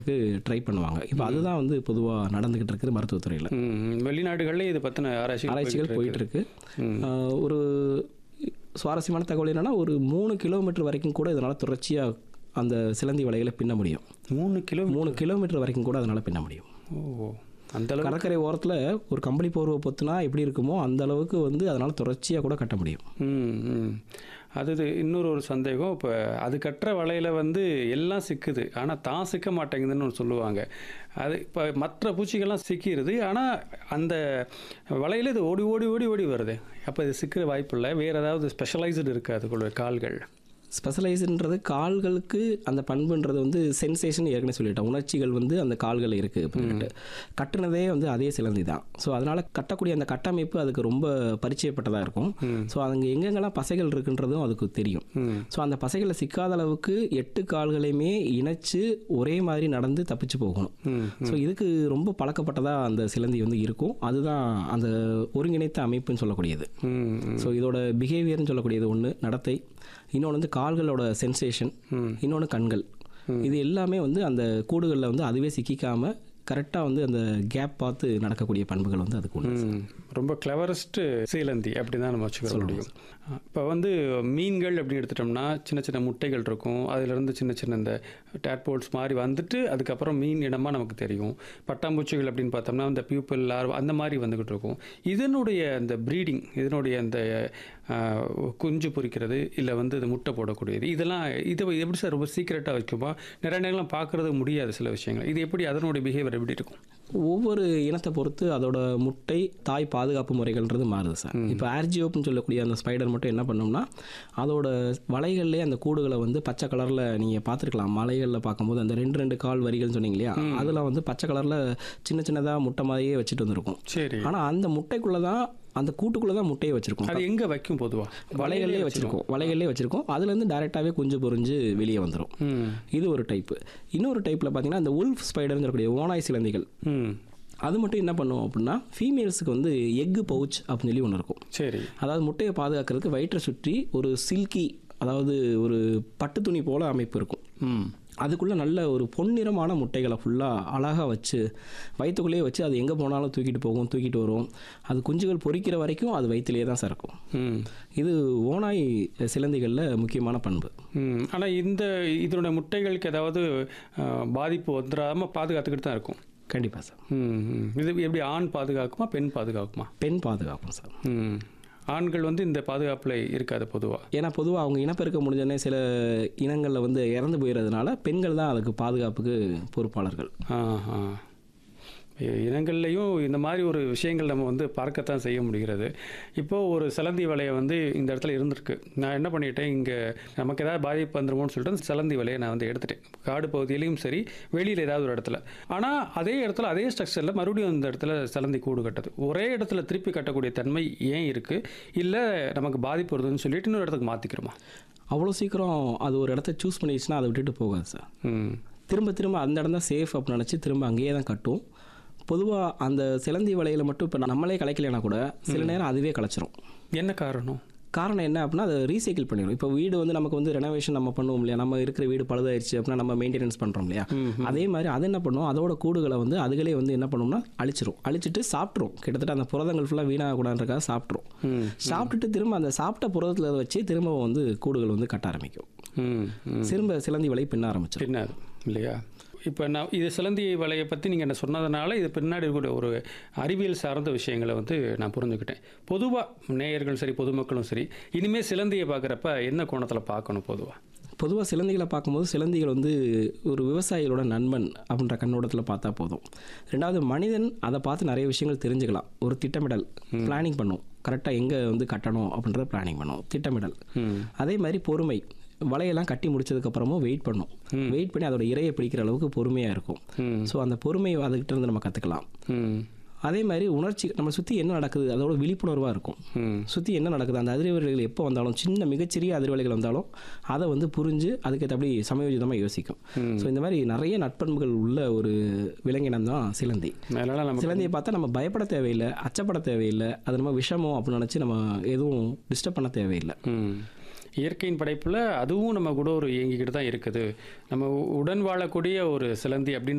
Try பண்ணுவாங்க இப்போ அதுதான் வந்து பொதுவாக நடந்துகிட்டு இருக்குது மருத்துவத்துறையில் ம், வெளிநாடுகள்ல இது பத்தின ஆராய்ச்சி ஆராய்ச்சிகள் போயிட்டு இருக்கு ஆஹ் ஒரு சுவாரஸ்யமான தகவல் என்னன்னா ஒரு மூணு கிலோமீட்டர் வரைக்கும் கூட இதனால் தொடர்ச்சியாக அந்த சிலந்தி வலைகளை பின்ன முடியும் மூணு கிலோ மூணு கிலோமீட்டர் வரைக்கும் கூட அதனால் பின்ன முடியும் ஓ அந்த அளவு கடற்கரை ஓரத்தில் ஒரு கம்பளி போர்வை பொத்துனா எப்படி இருக்குமோ அந்த அளவுக்கு வந்து அதனால் தொடர்ச்சியாக கூட கட்ட முடியும் ம் ம் அது இது இன்னொரு ஒரு சந்தேகம் இப்போ அது கட்டுற வலையில் வந்து எல்லாம் சிக்குது ஆனால் தான் சிக்க மாட்டேங்குதுன்னு ஒன்று சொல்லுவாங்க அது இப்போ மற்ற பூச்சிகள்லாம் சிக்கிடுது ஆனால் அந்த வலையில் இது ஓடி ஓடி ஓடி ஓடி வருது அப்போ இது சிக்கிற வாய்ப்பு இல்லை வேறு ஏதாவது ஸ்பெஷலைஸ்டு இருக்குது அதுக்குள்ள கால்கள் ஸ்பெஷலைஸ்ன்றது கால்களுக்கு அந்த பண்புன்றது வந்து சென்சேஷன் ஏற்கனவே சொல்லிட்டேன் உணர்ச்சிகள் வந்து அந்த கால்கள் இருக்குது அப்படின்ட்டு கட்டுனதே வந்து அதே சிலந்தி தான் ஸோ அதனால் கட்டக்கூடிய அந்த கட்டமைப்பு அதுக்கு ரொம்ப பரிச்சயப்பட்டதாக இருக்கும் ஸோ அங்கே எங்கெங்கெல்லாம் பசைகள் இருக்குன்றதும் அதுக்கு தெரியும் ம் ஸோ அந்த பசைகளை சிக்காத அளவுக்கு எட்டு கால்களையுமே இணைச்சு ஒரே மாதிரி நடந்து தப்பிச்சு போகணும் ம் ஸோ இதுக்கு ரொம்ப பழக்கப்பட்டதாக அந்த சிலந்தி வந்து இருக்கும் அதுதான் அந்த ஒருங்கிணைத்த அமைப்புன்னு சொல்லக்கூடியது ம் ம் ஸோ இதோட பிஹேவியர்னு சொல்லக்கூடியது ஒன்று நடத்தை இன்னொன்று வந்து கால்களோட சென்சேஷன் ம். இன்னொன்று கண்கள் இது எல்லாமே வந்து அந்த கூடுகளில் வந்து அதுவே சிக்கிக்காம கரெக்டாக வந்து அந்த கேப் பார்த்து நடக்கக்கூடிய பண்புகள் வந்து அதுக்கு உண்டு ம். ரொம்ப கிளவரஸ்ட்டு சீலந்தி அப்படி தான் நம்ம வச்சுக்க முடியும் இப்போ வந்து மீன்கள் அப்படின்னு எடுத்துட்டோம்னா சின்ன சின்ன முட்டைகள் இருக்கும் அதிலிருந்து சின்ன சின்ன இந்த டேட்போல்ஸ் மாதிரி வந்துட்டு அதுக்கப்புறம் மீன் இனமாக நமக்கு தெரியும் பட்டாம்பூச்சிகள் அப்படின்னு பார்த்தோம்னா இந்த பியூப்பிள் லார்வா அந்த மாதிரி வந்துக்கிட்டு இருக்கும் இதனுடைய அந்த ப்ரீடிங் இதனுடைய அந்த ஆஹ், குஞ்சு பொரிக்கிறது இல்லை வந்து இது முட்டை போடக்கூடியது இதெல்லாம் இது எப்படி சார் ரொம்ப சீக்கிரட்டாக வைக்குமா நிறைய நேரங்கள்லாம் பார்க்கறது முடியாது சில விஷயங்கள் இது எப்படி அதனுடைய பிஹேவியர் எப்படி இருக்கும் ஒவ்வொரு இனத்தை பொறுத்து அதோட முட்டை தாய் பாதுகாப்பு முறைகள்ன்றது மாறுது சார் இப்போ ஆர்ஜியோப்னு சொல்லக்கூடிய அந்த ஸ்பைடர் மட்டும் என்ன பண்ணோம்னா அதோட வலைகள்லேயே அந்த கூடுகளை வந்து பச்சை கலரில் நீங்கள் பார்த்துருக்கலாம் மலைகளில் பார்க்கும்போது அந்த ரெண்டு ரெண்டு கால் வரிகள்னு சொன்னீங்க இல்லையா அதில் வந்து பச்சை கலரில் சின்ன சின்னதாக முட்டை மாதிரியே வச்சுட்டு வந்திருக்கும் சரி ஆனால் அந்த முட்டைக்குள்ளே தான் அந்த கூட்டுக்குள்ளே தான் முட்டையை வச்சிருக்கும் அது எங்கே வைக்கும் பொதுவாக வலைகள்லேயே வச்சிருக்கோம் வலைகள்லேயே வச்சிருக்கோம் அதுலேருந்து டேரெக்டாகவே குஞ்சு பொறிஞ்சு வெளியே வந்துடும் ம் இது ஒரு டைப்பு இன்னொரு டைப்பில் பார்த்தீங்கன்னா இந்த உல்ஃப் ஸ்பைடர்னு சொல்லக்கூடிய ஓனாய் சிலந்திகள் ம் அது மட்டும் என்ன பண்ணும் அப்படின்னா ஃபீமேல்ஸுக்கு வந்து எக்கு பவுச் அப்படின்னு சொல்லி ஒன்று இருக்கும் சரி அதாவது முட்டையை பாதுகாக்கிறதுக்கு வயிற்றை சுற்றி ஒரு சில்கி அதாவது ஒரு பட்டு துணி போல அமைப்பு இருக்கும் ம் அதுக்குள்ளே நல்ல ஒரு பொன்னிறமான முட்டைகளை ஃபுல்லாக அழகாக வச்சு வயிற்றுக்குள்ளேயே வச்சு அது எங்கே போனாலும் தூக்கிட்டு போகும் தூக்கிட்டு வரும் அது குஞ்சுகள் பொரிக்கிற வரைக்கும் அது வயிற்றுலேயே தான் சார் இருக்கும் ம் இது ஓனாய் சிலந்திகளில் முக்கியமான பண்பு ம் ஆனால் இந்த இதனுடைய முட்டைகளுக்கு ஏதாவது அஹ், பாதிப்பு வந்துடாமல் பாதுகாத்துக்கிட்டு தான் இருக்கும் கண்டிப்பாக சார் ம் ம். இது எப்படி ஆண் பாதுகாக்குமா பெண் பாதுகாக்குமா பெண் பாதுகாக்கும் சார் ம் ஆண்கள் வந்து இந்த பாதுகாப்பில் இருக்காது பொதுவாக ஏன்னா பொதுவாக அவங்க இனப்பெருக்க முடிஞ்சோடனே சில இனங்களில் வந்து இறந்து போயிடுறதுனால பெண்கள் தான் அதுக்கு பாதுகாப்புக்கு பொறுப்பாளர்கள் ஆஹா இனங்கள்லையும் இந்த மாதிரி ஒரு விஷயங்கள் நம்ம வந்து பார்க்கத்தான் செய்ய முடிகிறது இப்போது ஒரு சிலந்தி வலையை வந்து இந்த இடத்துல இருந்திருக்கு நான் என்ன பண்ணிட்டேன் இங்கே நமக்கு ஏதாவது பாதிப்பு வந்துருமோன்னு சொல்லிட்டு அந்த சிலந்தி வலையை நான் வந்து எடுத்துட்டேன் காடு பகுதியிலையும் சரி வெளியில் ஏதாவது ஒரு இடத்துல ஆனால் அதே இடத்துல அதே ஸ்ட்ரக்சரில் மறுபடியும் அந்த இடத்துல சிலந்தி கூடு கட்டுது ஒரே இடத்துல திருப்பி கட்டக்கூடிய தன்மை ஏன் இருக்குது இல்லை நமக்கு பாதிப்பு வருதுன்னு சொல்லிட்டு இன்னொரு இடத்துக்கு மாற்றிக்கிறோமா அவ்வளோ சீக்கிரம் அது ஒரு இடத்த சூஸ் பண்ணிடுச்சுன்னா அதை விட்டுட்டு போகாது சார் ம் திரும்ப திரும்ப அந்த இடம் தான் சேஃப் அப்படின்னு நினச்சி திரும்ப அங்கேயே தான் கட்டும் பொதுவாக அந்த சிலந்தி வலையில் மட்டும் இப்போ நம்மளே கலைக்கலைன்னா கூட சில நேரம் அதுவே கலைச்சிரும் என்ன காரணம் காரணம் என்ன அப்படின்னா அதை ரீசைக்கிள் பண்ணிடும் இப்போ வீடு வந்து நமக்கு வந்து ரெனோவேஷன் நம்ம பண்ணுவோம் இல்லையா நம்ம இருக்கிற வீடு பழுதாயிருச்சு அப்படின்னா நம்ம மெயின்டெனன்ஸ் பண்ணுறோம் இல்லையா அதே மாதிரி அது என்ன பண்ணும் அதோட கூடுகளை வந்து அதுகளே வந்து என்ன பண்ணும்னா அழிச்சிரும் அழிச்சிட்டு சாப்பிட்ரும் கிட்டத்தட்ட அந்த புரதங்கள் ஃபுல்லாக வீணாகக்கூடாதுன்றக்காக சாப்பிட்ரும் ம் சாப்பிட்டுட்டு திரும்ப அந்த சாப்பிட்ட புரதத்தில் வச்சு திரும்ப வந்து கூடுகள் வந்து கட்ட ஆரம்பிக்கும் ம் ம் திரும்ப சிலந்தி வலை பின்ன ஆரம்பிச்சிடும் பின்னாது இல்லையா இப்போ நான் இது சிலந்தி வலையை பற்றி நீங்கள் என்ன சொன்னதுனால இது பின்னாடி இருக்கக்கூடிய ஒரு அறிவியல் சார்ந்த விஷயங்களை வந்து நான் புரிஞ்சுக்கிட்டேன் பொதுவாக நேயர்கள் சரி பொதுமக்களும் சரி இனிமேல் சிலந்தியை பார்க்குறப்ப என்ன கோணத்தில் பார்க்கணும் பொதுவாக பொதுவாக சிலந்திகளை பார்க்கும்போது சிலந்திகள் வந்து ஒரு விவசாயிகளோட நண்பன் அப்படின்ற கண்ணோட்டத்தில் பார்த்தா போதும் ரெண்டாவது மனிதன் அதை பார்த்து நிறைய விஷயங்கள் தெரிஞ்சுக்கலாம் ஒரு திட்டமிடல் பிளானிங் பண்ணும் கரெக்டாக எங்கே வந்து கட்டணும் அப்படின்றத பிளானிங் பண்ணும் திட்டமிடல் ம் அதே மாதிரி பொறுமை வலையெல்லாம் கட்டி முடிச்சதுக்கப்புறமும் வெயிட் பண்ணும் வெயிட் பண்ணி அதோட இரையை பிடிக்கிற அளவுக்கு பொறுமையாக இருக்கும் ம் ஸோ அந்த பொறுமை அதுகிட்ட இருந்து நம்ம கற்றுக்கலாம் ம் அதே மாதிரி உணர்ச்சி நம்ம சுற்றி என்ன நடக்குது அதோட விழிப்புணர்வாக இருக்கும் ம் சுற்றி என்ன நடக்குது அந்த அதிர்வலைகள் எப்போ வந்தாலும் சின்ன மிகச்சிறிய அதிர்வலைகள் வந்தாலும் அதை வந்து புரிஞ்சு அதுக்கேற்றபடி சமயோஜிதமாக யோசிக்கும் ஸோ இந்த மாதிரி நிறைய நட்பண்புகள் உள்ள ஒரு விலங்கினம் தான் சிலந்தி மேலால நமக்கு சிலந்தியை பார்த்தா நம்ம பயப்பட தேவையில்லை அச்சப்பட தேவையில்லை அது நம்ம விஷமோ அப்படின்னு நினச்சி நம்ம எதுவும் டிஸ்டர்ப் பண்ண தேவையில்லை ம் இயற்கையின் படைப்பில் அதுவும் நம்ம கூட ஒரு இயங்கிக்கிட்டு தான் இருக்குது நம்ம உடன் வாழக்கூடிய ஒரு சிலந்தி அப்படின்னு